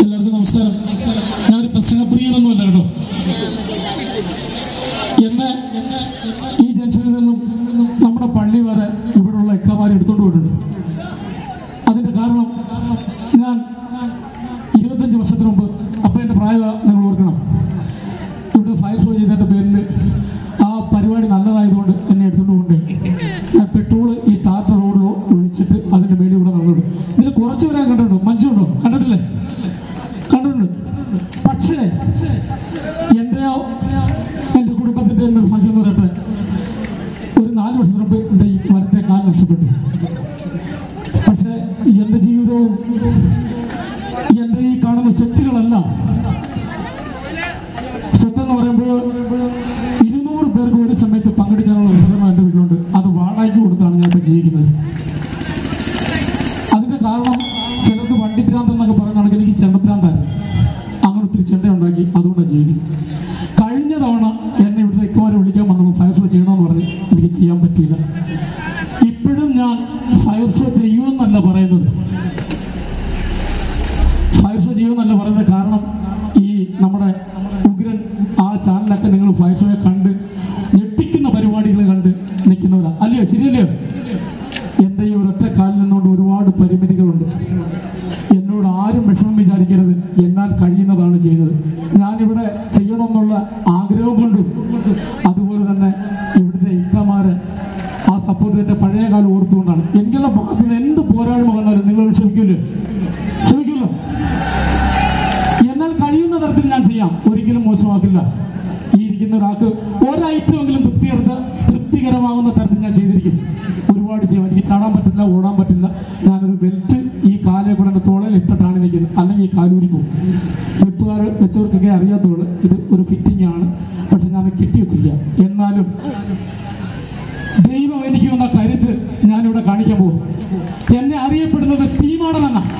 എല്ലാവർക്കും നമസ്കാരം ഞാനൊരു പ്രസംഗപ്രിയനൊന്നുമല്ല കേട്ടോ എന്നെ ഈ ജംഗ്ഷനിൽ നിന്നും നമ്മുടെ പള്ളി വരെ ഇവിടെയുള്ള എക്കമാരെ എടുത്തോണ്ട് പോയിട്ടുണ്ട് അതിന്റെ കാരണം ഞാൻ ഇരുപത്തഞ്ച് വർഷത്തിന് മുമ്പ് അപ്പം എൻ്റെ പ്രായം നിങ്ങൾ ഓർക്കണം ഇവിടെ ഫയർ ഷോ ചെയ്തതിൻ്റെ പേരിൽ ആ പരിപാടി നല്ലതായതുകൊണ്ട് എന്നെ എടുത്തുകൊണ്ട് കൊണ്ട് ഞാൻ പെട്രോള് ഈ ടാറ്റ റോഡിൽ ഒഴിച്ചിട്ട് അതിൻ്റെ മേളിൽ കൂടെ നടന്നിട്ടുണ്ട് ഇതിൽ കുറച്ച് പേരെ കണ്ടിട്ടുണ്ടോ മഞ്ജുണ്ടോ കണ്ടിട്ടില്ലേ കണ്ടിട്ടുണ്ട് പക്ഷേ എൻ്റെയോ എൻ്റെ കുടുംബത്തിൻ്റെ എൻ്റെ ഭാഗ്യം എന്ന് പറയട്ടെ ഒരു നാല് വർഷത്തിന് മുമ്പ് എൻ്റെ ഈ വലത്തെ കാൽ നഷ്ടപ്പെട്ടു പക്ഷേ എൻ്റെ ജീവിതവും എൻ്റെ ഈ കാണുന്ന സ്വത്തുകളെല്ലാം സ്വത്തെന്ന് പറയുമ്പോൾ ഇരുന്നൂറ് പേർക്ക് ഒരു സമയത്ത് പങ്കെടുക്കാനുള്ള ഉപകരണം എൻ്റെ വീട്ടിലുണ്ട് അത് വാടകയ്ക്ക് കൊടുത്താണ് ഞാൻ ഇപ്പോൾ ജീവിക്കുന്നത് അതിന്റെ കാരണം ചിലർക്ക് വണ്ടിഭ്രാന്ത് എന്നൊക്കെ പറയുന്നതാണെങ്കിൽ എനിക്ക് ചെണ്ടഭ്രാന്തായിരുന്നു അങ്ങനെ ഒത്തിരി ചെണ്ട ഉണ്ടാക്കി അതുകൊണ്ടാണ് ജീവിക്കുന്നത് കഴിഞ്ഞ തവണ എന്നെ ഇവിടുത്തെ ഇക്കമാരെ വിളിക്കാൻ വന്നപ്പോൾ ഫയർ ഷോ ചെയ്യണമെന്ന് പറഞ്ഞ് എനിക്ക് ചെയ്യാൻ പറ്റിയില്ല ഇപ്പോഴും ഞാൻ ഫയർ ഷോ ചെയ്യുമെന്നല്ല പറയുന്നത് ഫയർ ഷോ ചെയ്യുമെന്നല്ല പറയുന്നത് കാരണം ഈ നമ്മുടെ ഉഗ്രൻ ആ ചാനലൊക്കെ നിങ്ങൾ ഫയർ ഷോയെ കണ്ട് ഞെട്ടിക്കുന്ന പരിപാടികൾ കണ്ട് നിൽക്കുന്നവരാ അല്ലയോ ശരിയല്ലയോ എൻ്റെ ഈ ഒരൊറ്റ കാലിൽ നിന്നുകൊണ്ട് ഒരുപാട് പരിമിതികളുണ്ട് എന്നോട് ആരും വിഷമം വിചാരിക്കരുത് എന്നാൽ കഴിയുന്നതാണ് ചെയ്യുന്നത് ഞാനിവിടെ ചെയ്യണമെന്നുള്ള ആഗ്രഹം കൊണ്ടും അതുപോലെ തന്നെ ഇവിടുത്തെ ഇക്കമാര് ആ സപ്പോർട്ട് എൻ്റെ പഴയ കാലം ഓർത്തുകൊണ്ടാണ് എനിക്കുള്ള ഭാഗത്ത് നിന്ന് എന്ത് പോരായ്മ വന്നാലും നിങ്ങൾ ക്ഷമിക്കില്ലേ ക്ഷമിക്കില്ലോ എന്നാൽ കഴിയുന്ന തരത്തിൽ ഞാൻ ചെയ്യാം ഒരിക്കലും മോശമാക്കില്ല ഈ ഇരിക്കുന്ന ഒരാൾക്ക് ഒരൈറ്റമെങ്കിലും തൃപ്തികരത്ത തൃപ്തികരമാകുന്ന തരത്തിൽ ഞാൻ ചെയ്തിരിക്കും ഒരുപാട് ചെയ്യാം എനിക്ക് ചാടാൻ പറ്റില്ല ഓടാൻ പറ്റില്ല ഞാനൊരു ബെൽറ്റ് ഈ കാലെ കൂടെ എൻ്റെ തോളയിൽ ഇട്ടിട്ടാണ് നിൽക്കുന്നത് അല്ലെങ്കിൽ ഈ കാലൂരി പോകും വെപ്പുകാർ വെച്ചവർക്കൊക്കെ അറിയാത്തുള്ളൂ ഇത് ഒരു ഫിറ്റിംഗ് ആണ് പക്ഷെ ഞാൻ കെട്ടി വെച്ചിരിക്കുക എന്നാലും ദൈവം എനിക്ക് വന്ന കരുത്ത് ഞാനിവിടെ കാണിക്കാൻ പോകും എന്നെ അറിയപ്പെടുന്നത് തീമാടനെന്നാണ്